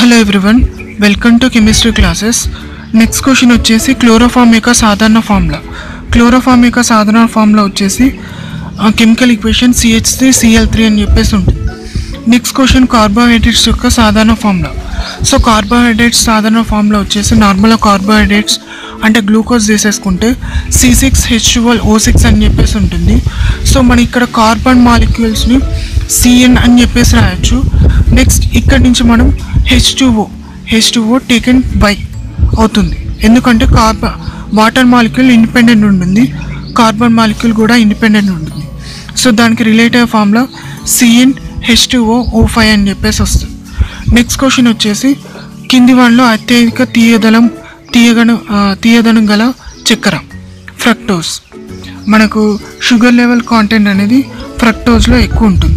hello everyone welcome to chemistry classes next question వచ్చేసి chloroform యొక్క సాధారణ ఫార్ములా క్లోరోఫామ్ యొక్క సాధారణ ఫార్ములా వచ్చేసి chemical equation C H three C L three అని చెప్పేసి ఉంటుంది నెక్స్ట్ క్వశ్చన్ కార్బోహైడ్రేట్స్ యొక్క సాధారణ ఫార్ములా సో కార్బోహైడ్రేట్స్ సాధారణ ఫార్ములా వచ్చేసి నార్మల్ కార్బోహైడ్రేట్స్ అంటే గ్లూకోజ్ తీసేసుకుంటే సి సిక్స్ హెచ్యువల్ ఓ సిక్స్ అని చెప్పేసి ఉంటుంది సో మన ఇక్కడ కార్బన్ మాలిక్యూల్స్ని సిఎన్ అని చెప్పేసి రాయొచ్చు నెక్స్ట్ ఇక్కడ నుంచి మనం H two O H two O taken by అవుతుంది ఎందుకంటే కార్బన్ వాటర్ మాలిక్యూల్ ఇండిపెండెంట్ ఉంటుంది కార్బన్ మాలిక్యూల్ కూడా ఇండిపెండెంట్ ఉంటుంది సో దానికి రిలేటివ్ ఫామ్లో C N H two O O five అని చెప్పేసి వస్తుంది నెక్స్ట్ క్వశ్చన్ వచ్చేసి కింది వాటిలో అత్యధిక తీయదనం తీయగను ఆ, తీయదనం గల చక్కెర ఫ్రక్టోస్ మనకు షుగర్ లెవెల్ కాంటెంట్ అనేది ఫ్రక్టోజ్లో ఎక్కువ ఉంటుంది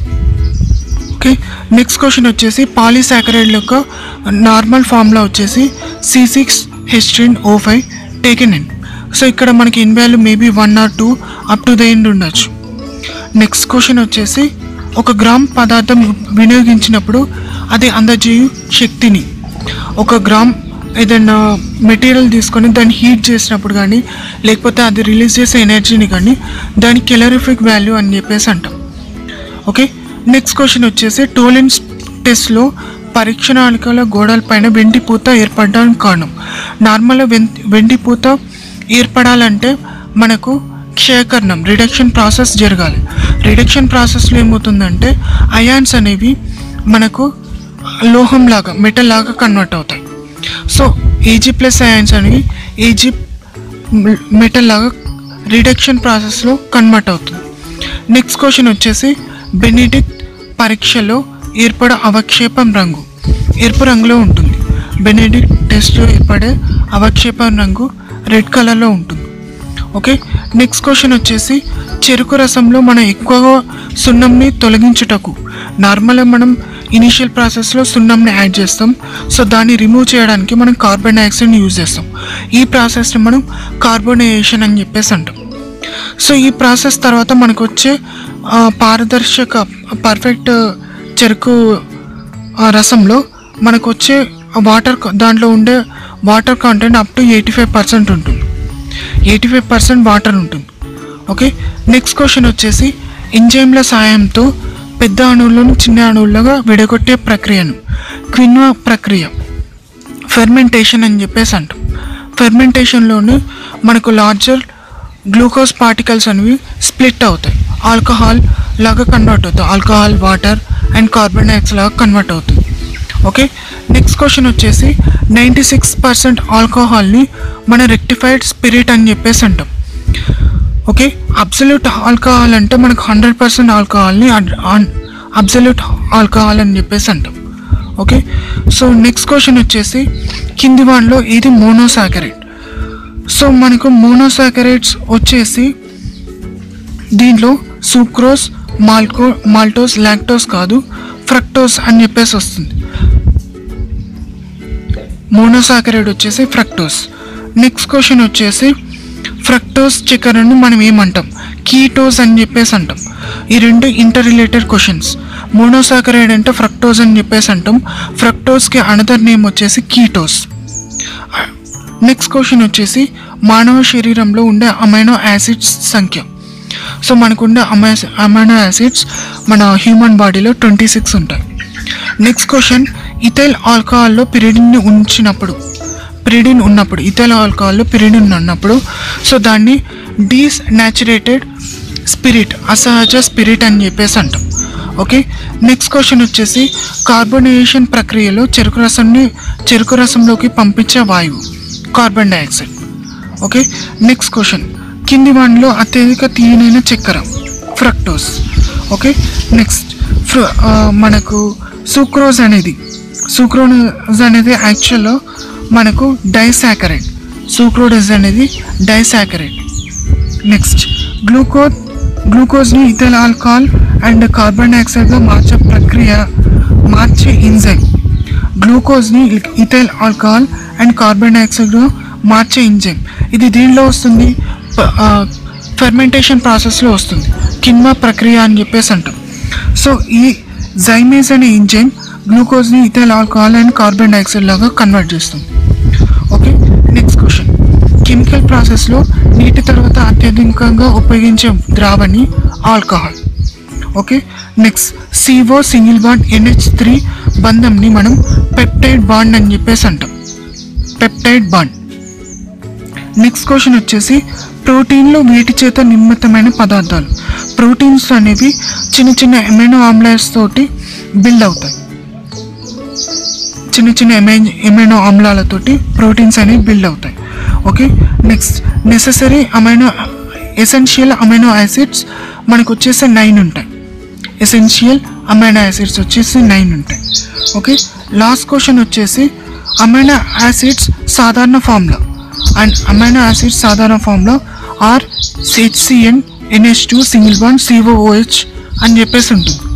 ఓకే నెక్స్ట్ క్వశ్చన్ వచ్చేసి పాలీసాకరైడ్ యొక్క నార్మల్ ఫార్ములా వచ్చేసి C six H ten O five taken in so ఇక్కడ మనకి in value maybe one or two up to the end ఉండొచ్చు నెక్స్ట్ క్వశ్చన్ వచ్చేసి ఒక గ్రామ్ పదార్థం వినియోగించినప్పుడు అది అందజేయు శక్తిని ఒక గ్రామ్ ఏదైనా మెటీరియల్ తీసుకొని దాన్ని హీట్ చేసినప్పుడు కానీ లేకపోతే అది రిలీజ్ చేసే ఎనర్జీని కానీ దాని కెలరిఫిక్ వాల్యూ అని చెప్పేసి అంటాం ఓకే నెక్స్ట్ క్వశ్చన్ వచ్చేసి టోలెన్స్ టెస్ట్లో పరీక్ష నాళికల గోడల పైన వెండి పూత ఏర్పడడానికి కారణం నార్మల్గా వెం వెండి పూత ఏర్పడాలంటే మనకు క్షయకరణం రిడక్షన్ ప్రాసెస్ జరగాలి రిడక్షన్ ప్రాసెస్లో ఏమవుతుందంటే అయాన్స్ అనేవి మనకు లోహం లాగా మెటల్ లాగా కన్వర్ట్ అవుతాయి సో ఏజీ ప్లస్ అయాన్స్ అనేవి ఏజీ మెటల్ లాగా రిడక్షన్ ప్రాసెస్లో కన్వర్ట్ అవుతుంది నెక్స్ట్ క్వశ్చన్ వచ్చేసి బెనిడిక్ట్ పరీక్షలో ఏర్పడే అవక్షేపం రంగు ఎరుపు రంగులో ఉంటుంది బెనిడిక్ట్ టెస్ట్లో ఏర్పడే అవక్షేపం రంగు రెడ్ కలర్లో ఉంటుంది ఓకే నెక్స్ట్ క్వశ్చన్ వచ్చేసి చెరుకు రసంలో మనం ఎక్కువగా సున్నంని తొలగించుటకు నార్మల్గా మనం ఇనీషియల్ ప్రాసెస్లో సున్నంని యాడ్ చేస్తాం సో దాన్ని రిమూవ్ చేయడానికి మనం కార్బన్ డైఆక్సైడ్ని యూజ్ చేస్తాం ఈ ప్రాసెస్ని మనం కార్బోనేషన్ అని చెప్పేసి అంటాం సో ఈ ప్రాసెస్ తర్వాత మనకు వచ్చే ఆ, పారదర్శక పర్ఫెక్ట్ చెరుకు ఆ, రసంలో మనకు వచ్చే వాటర్ దాంట్లో ఉండే water content up to eighty five percent ఉంటుంది ఎయిటీ ఫైవ్ పర్సెంట్ వాటర్ ఉంటుంది ఓకే నెక్స్ట్ క్వశ్చన్ వచ్చేసి ఎంజైమ్ల సాయంతో పెద్ద అణువులను చిన్న అణువులుగా విడగొట్టే ప్రక్రియను క్విన్వా ప్రక్రియ ఫెర్మెంటేషన్ అని చెప్పేసి అంటాం ఫెర్మెంటేషన్లోనే మనకు లార్జర్ గ్లూకోజ్ పార్టికల్స్ అనేవి స్ప్లిట్ అవుతాయి ఆల్కహాల్ లాగా కన్వర్ట్ అవుతాయి alcohol water and carbon dioxide లాగా కన్వర్ట్ అవుతుంది ఓకే నెక్స్ట్ క్వశ్చన్ వచ్చేసి నైంటీ సిక్స్ పర్సెంట్ ఆల్కహాల్ని మన రెక్టిఫైడ్ స్పిరిట్ అని చెప్పేసి అంటాం ఓకే అబ్సల్యూట్ ఆల్కహాల్ అంటే మనకు హండ్రెడ్ పర్సెంట్ ఆల్కహాల్ని అబ్సల్యూట్ ఆల్కహాల్ అని చెప్పేసి అంటాం ఓకే సో నెక్స్ట్ క్వశ్చన్ వచ్చేసి కింది వాటిలో ఇది మోనోసాకరైడ్ సో మనకు మోనోసాకరైడ్స్ వచ్చేసి దీంట్లో సూక్రోస్ మాల్కో మాల్టోస్ లాక్టోస్ కాదు ఫ్రక్టోస్ అని చెప్పేసి వస్తుంది మోనోసాకరైడ్ వచ్చేసి ఫ్రక్టోస్ నెక్స్ట్ క్వశ్చన్ వచ్చేసి ఫ్రక్టోస్ చక్కెరను మనం ఏమంటాం కీటోస్ అని చెప్పేసి అంటాం ఈ రెండు ఇంటర్ రిలేటెడ్ క్వశ్చన్స్ మోనోసాకరైడ్ అంటే ఫ్రక్టోస్ అని చెప్పేసి అంటాం ఫ్రక్టోస్కి అనదర్ నేమ్ వచ్చేసి కీటోస్ నెక్స్ట్ క్వశ్చన్ వచ్చేసి మానవ శరీరంలో ఉండే అమైనో యాసిడ్స్ సంఖ్య సో మనకు ఉండే అమై అమైనో యాసిడ్స్ మన హ్యూమన్ బాడీలో ట్వంటీ సిక్స్ ఉంటాయి నెక్స్ట్ క్వశ్చన్ ఇథైల్ ఆల్కహాల్లో పిరిడిన్ని ఉంచినప్పుడు పిరిడిన్ ఉన్నప్పుడు ఇథైల్ ఆల్కహాల్లో పిరిడిన్ ఉన్నప్పుడు సో దాన్ని డీస్ న్యాచురేటెడ్ స్పిరిట్ అసహజ స్పిరిట్ అని చెప్పేసి అంటాం ఓకే నెక్స్ట్ క్వశ్చన్ వచ్చేసి కార్బోనేషన్ ప్రక్రియలో చెరుకు రసంని చెరుకు రసంలోకి పంపించే వాయువు carbon dioxide okay next question కింది వాటిలో అత్యధిక తీయనైన చక్కెర ఫ్రక్టోస్ ఓకే నెక్స్ట్ ఫ్ర ఆ, మనకు సూక్రోజ్ అనేది సూక్రోజ్ అనేది యాక్చువల్లో మనకు డైసాకరైడ్ సూక్రోడోజ్ అనేది డైసాకరైడ్ నెక్స్ట్ గ్లూకోజ్ గ్లూకోజ్ని ఇథైల్ ఆల్కహాల్ అండ్ కార్బన్ డైఆక్సైడ్గా మార్చే ప్రక్రియ మార్చే ఎంజైమ్ గ్లూకోజ్ని ఇథైల్ ఆల్కహాల్ అండ్ కార్బన్ డైఆక్సైడ్గా మార్చే ఎంజైమ్ ఇది దీనిలో వస్తుంది ఫెర్మెంటేషన్ ప్రాసెస్లో వస్తుంది కిన్మా ప్రక్రియ అని చెప్పేసి అంటాం సో ఈ జైమేజ్ అనే ఎంజైమ్ గ్లూకోజ్ని ethyl alcohol and carbon dioxide లాగా కన్వర్ట్ చేస్తుంది ఓకే నెక్స్ట్ క్వశ్చన్ కెమికల్ ప్రాసెస్లో నీటి తర్వాత అత్యధికంగా ఉపయోగించే ద్రావణి alcohol okay next C O single bond N H three బంధంని మనం పెప్టైడ్ బాండ్ అని చెప్పేసి అంటాం పెప్టైడ్ బాండ్ నెక్స్ట్ క్వశ్చన్ వచ్చేసి ప్రోటీన్లు వీటి చేత నిర్మితమైన పదార్థాలు ప్రోటీన్స్ అనేవి చిన్న చిన్న ఎమైనో ఆమ్లాస్ తోటి బిల్డ్ అవుతాయి చిన్న చిన్న ఎమై ఎమైనో ఆమ్లాలతోటి ప్రోటీన్స్ అనేవి బిల్డ్ అవుతాయి okay next necessary amino essential amino acids మనకు వచ్చేసి నైన్ ఉంటాయి ఎసెన్షియల్ అమైనో యాసిడ్స్ వచ్చేసి నైన్ ఉంటాయి ఓకే లాస్ట్ క్వశ్చన్ వచ్చేసి అమైనో యాసిడ్స్ సాధారణ ఫామ్లో అండ్ అమైనో యాసిడ్స్ సాధారణ ఫామ్లో R H C N N H two single bond C O O H అని చెప్పేసి ఉంటుంది